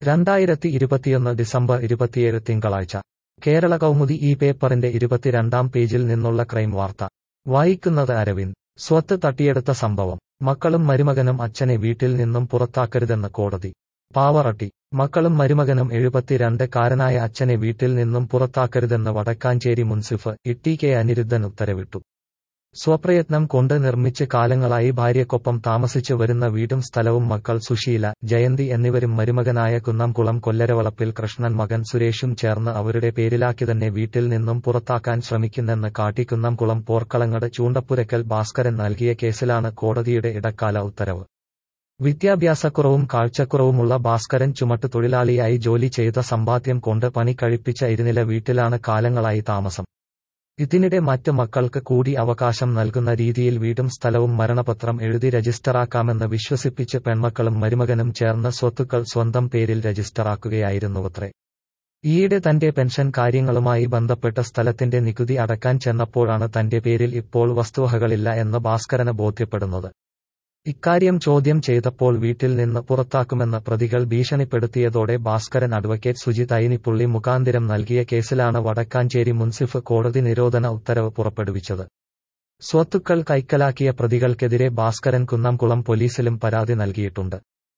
രണ്ടായിരത്തി ഇരുപത്തിയൊന്ന് ഡിസംബർ ഇരുപത്തിയേഴ് തിങ്കളാഴ്ച കേരള കൗമുദി ഈ പേപ്പറിന്റെ ഇരുപത്തിരണ്ടാം പേജിൽ നിന്നുള്ള ക്രൈം വാർത്ത വായിക്കുന്നത് അരവിന്ദ് സ്വത്ത് തട്ടിയെടുത്ത സംഭവം മക്കളും മരുമകനും അച്ഛനെ വീട്ടിൽ നിന്നും പുറത്താക്കരുതെന്ന് കോടതി പാവറട്ടി മക്കളും മരുമകനും എഴുപത്തിരണ്ട് കാരനായ അച്ഛനെ വീട്ടിൽ നിന്നും പുറത്താക്കരുതെന്ന് വടക്കാഞ്ചേരി മുൻസിഫ് ഇട്ടി കെ അനിരുദ്ധൻ ഉത്തരവിട്ടു സ്വപ്രയത്നം കൊണ്ട് നിർമ്മിച്ച് കാലങ്ങളായി ഭാര്യയ്ക്കൊപ്പം താമസിച്ചു വരുന്ന വീടും സ്ഥലവും മക്കൾ സുശീല ജയന്തി എന്നിവരും മരുമകനായ കുന്നംകുളം കൊല്ലരവളപ്പിൽ കൃഷ്ണൻ മകൻ സുരേഷും ചേർന്ന് അവരുടെ പേരിലാക്കി തന്നെ വീട്ടിൽ നിന്നും പുറത്താക്കാൻ ശ്രമിക്കുന്നെന്ന് കാട്ടി കുന്നംകുളം പോർക്കളങ്ങട് ചൂണ്ടപ്പുരക്കൽ ഭാസ്കരൻ നൽകിയ കേസിലാണ് കോടതിയുടെ ഇടക്കാല ഉത്തരവ് വിദ്യാഭ്യാസക്കുറവും കാഴ്ചക്കുറവുമുള്ള ഭാസ്കരൻ ചുമട്ട് തൊഴിലാളിയായി ജോലി ചെയ്ത സമ്പാദ്യം കൊണ്ട് പണി കഴിപ്പിച്ച ഇരുനില വീട്ടിലാണ് കാലങ്ങളായി താമസം ഇതിനിടെ മറ്റ് മക്കൾക്ക് കൂടി അവകാശം നൽകുന്ന രീതിയിൽ വീടും സ്ഥലവും മരണപത്രം എഴുതി രജിസ്റ്ററാക്കാമെന്ന് വിശ്വസിപ്പിച്ച് പെൺമക്കളും മരുമകനും ചേർന്ന് സ്വത്തുക്കൾ സ്വന്തം പേരിൽ രജിസ്റ്ററാക്കുകയായിരുന്നുവത്രേ ഈയിടെ തന്റെ പെൻഷൻ കാര്യങ്ങളുമായി ബന്ധപ്പെട്ട സ്ഥലത്തിന്റെ നികുതി അടക്കാൻ ചെന്നപ്പോഴാണ് തന്റെ പേരിൽ ഇപ്പോൾ വസ്തുവകകളില്ല എന്ന് ഭാസ്കരന് ബോധ്യപ്പെടുന്നത് ഇക്കാര്യം ചോദ്യം ചെയ്തപ്പോൾ വീട്ടിൽ നിന്ന് പുറത്താക്കുമെന്ന് പ്രതികൾ ഭീഷണിപ്പെടുത്തിയതോടെ ഭാസ്കരൻ അഡ്വക്കേറ്റ് സുജിത് അയിനിപ്പുള്ളി മുഖാന്തിരം നൽകിയ കേസിലാണ് വടക്കാഞ്ചേരി മുൻസിഫ് കോടതി നിരോധന ഉത്തരവ് പുറപ്പെടുവിച്ചത് സ്വത്തുക്കൾ കൈക്കലാക്കിയ പ്രതികൾക്കെതിരെ ഭാസ്കരൻ കുന്നംകുളം പോലീസിലും പരാതി നൽകിയിട്ടുണ്ട്